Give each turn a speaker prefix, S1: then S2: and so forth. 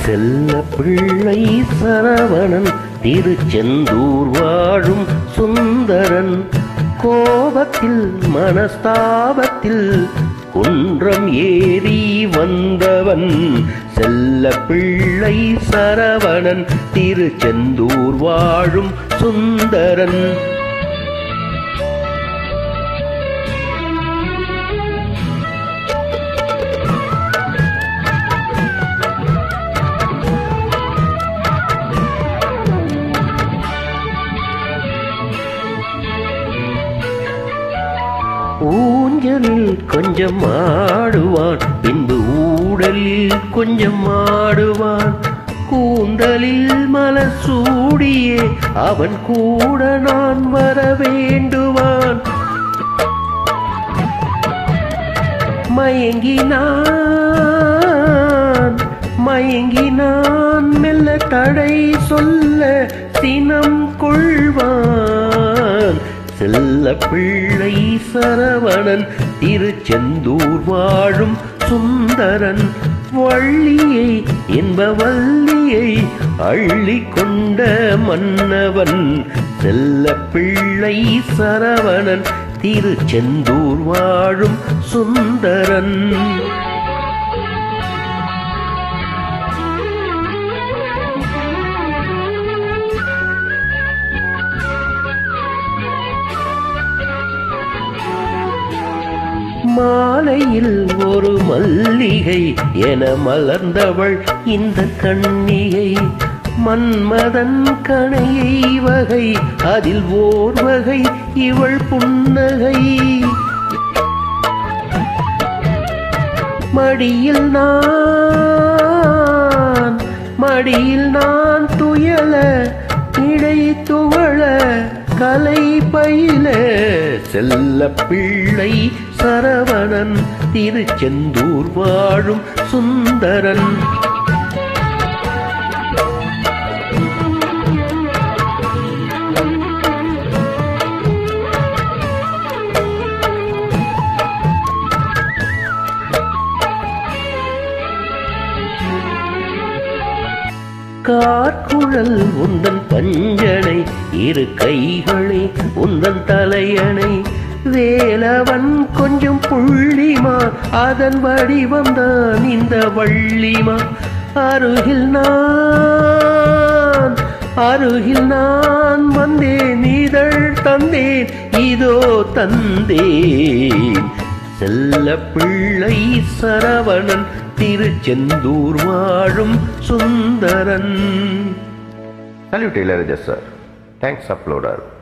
S1: செல்ல பிள்ளை சரவணன் திருச்செந்தூர் வாழும் சுந்தரன் கோபத்தில் மனஸ்தாபத்தில் குன்றம் ஏறி வந்தவன் செல்ல பிள்ளை சரவணன் திருச்செந்தூர் வாழும் சுந்தரன் ஊஞ்சலில் கொஞ்சம் ஆடுவான் பின்பு ஊடலில் கொஞ்சம் ஆடுவான் கூந்தலில் மலர் சூடியே அவன் கூட நான் வர வேண்டுவான் மயங்கினான் மயங்கினான் மெல்ல தடை சொல்ல சினம் கொள்வான் செல்ல பிள்ளை சரவணன் திருச்செந்தூர் வாழும் சுந்தரன் வள்ளியை என்ப வள்ளியை அள்ளி கொண்ட மன்னவன் செல்ல பிள்ளை சரவணன் திருச்செந்தூர் வாழும் சுந்தரன் மாலையில் ஒரு மல்லிகை என மலர்ந்தவள் இந்த கண்ணிகை மன்மதன் கணையை வகை அதில் ஓர் வகை இவள் புன்னகை மடியில் நான் மடியில் நான் துயல இடை துவள கலை பயில செல்ல பிள்ளை சரவணன் திருச்செந்தூர் வாழும் சுந்தரன் கார்குழல் உந்தன் பஞ்சனை இரு கைகளே உந்தன் தலையணை வேலவன் கொஞ்சம் புள்ளிமா அதன் வடிவம்தான் இந்த வள்ளிமா அருகில் நான் அருகில் நான் வந்தேன் இதழ் தந்தேன் இதோ தந்தேன் செல்ல பிள்ளை சரவணன் திருச்செந்தூர் வாழும் Sundaran
S2: Salute Ilayaraja sir. Thanks uploader.